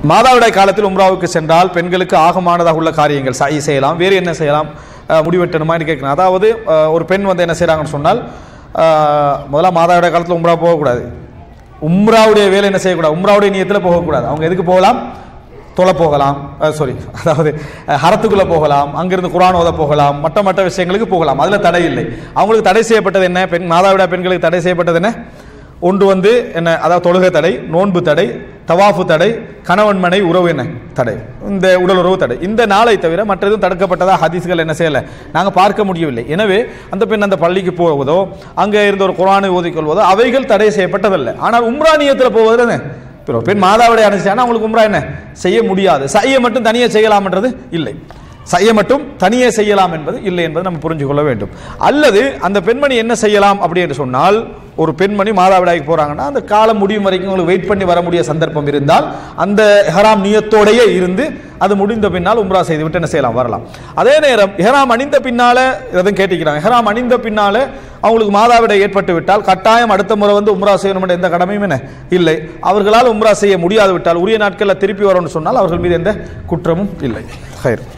மாதாவிடாய் காலத்தில் உம்ராவுக்கு சென்றால் பெண்களுக்கு ஆகமானதாக உள்ள காரியங்கள் சாய் செய்யலாம் வேறு என்ன செய்யலாம் அஹ், முடிவெட்டணுமான்னு கேட்கணும் அதாவது அஹ், ஒரு பெண் வந்து என்ன செய்கிறாங்கன்னு சொன்னால் அஹ், முதல்ல மாதாவிடாய் காலத்தில் உம்ரா போகக்கூடாது உம்ராவுடைய வேலை என்ன செய்யக்கூடாது உம்ராவுடைய நியத்தில் போகக்கூடாது அவங்க எதுக்கு போகலாம் தொலை போகலாம் சாரி அதாவது அஹ், ஹரத்துக்குள்ள போகலாம் அங்கிருந்து குரான் ஓத போகலாம் மற்ற மற்ற விஷயங்களுக்கு போகலாம் அதில் தடை இல்லை அவங்களுக்கு தடை செய்யப்பட்டது என்ன பெண் மாதாவிடா பெண்களுக்கு தடை செய்யப்பட்டது என்ன ஒன்று வந்து என்ன அதாவது தொழுகை தடை நோன்பு தடை தவாஃபு தடை கணவன் மனை உறவு என்ன தடை இந்த உடல் உறவு தடை இந்த நாளை தவிர மற்ற எதுவும் தடுக்கப்பட்டதா ஹதீஸ்கள் என்ன செய்யலை நாங்கள் பார்க்க முடியவில்லை எனவே அந்த பெண் அந்த பள்ளிக்கு போவதோ அங்கே இருந்த ஒரு குரானை ஓதிக்கொள்வதோ அவைகள் தடை செய்யப்பட்டதல்ல ஆனால் உம்ரானியத்தில் போவதில் என்ன இப்போ ஒரு பெண் மாதாவிடை அனுப்பிச்சானா அவங்களுக்கு உம்ரா என்ன செய்ய முடியாது சையை மட்டும் தனியே செய்யலாம்ன்றது இல்லை சையை மட்டும் தனியே செய்யலாம் என்பது இல்லை என்பதை நம்ம புரிஞ்சு கொள்ள வேண்டும் அல்லது அந்த பெண்மணி என்ன செய்யலாம் அப்படி என்று சொன்னால் ஒரு பெண்மணி மாதாவிடாய்க்கு போறாங்கன்னா அந்த காலம் முடியும் வரைக்கும் உங்களுக்கு வெயிட் பண்ணி வர முடிய சந்தர்ப்பம் இருந்தால் அந்த ஹராம் நியத்தோடையே இருந்து அது முடிந்த பின்னால் உம்ரா செய்து விட்டு என்ன செய்யலாம் வரலாம் அதே நேரம் ஹெராம் அணிந்த பின்னால எதுவும் கேட்டிக்கிறாங்க ஹெராம் அணிந்த பின்னால அவங்களுக்கு மாதாவிடை ஏற்பட்டு விட்டால் கட்டாயம் அடுத்த முறை வந்து உம்ரா செய்யணும் என்ற எந்த கடமையும் என்ன இல்லை அவர்களால் உம்ரா செய்ய முடியாது விட்டால் உரிய நாட்களில் திருப்பி வரணும்னு சொன்னால் அவர்கள் மீது எந்த குற்றமும் இல்லை ஹைர்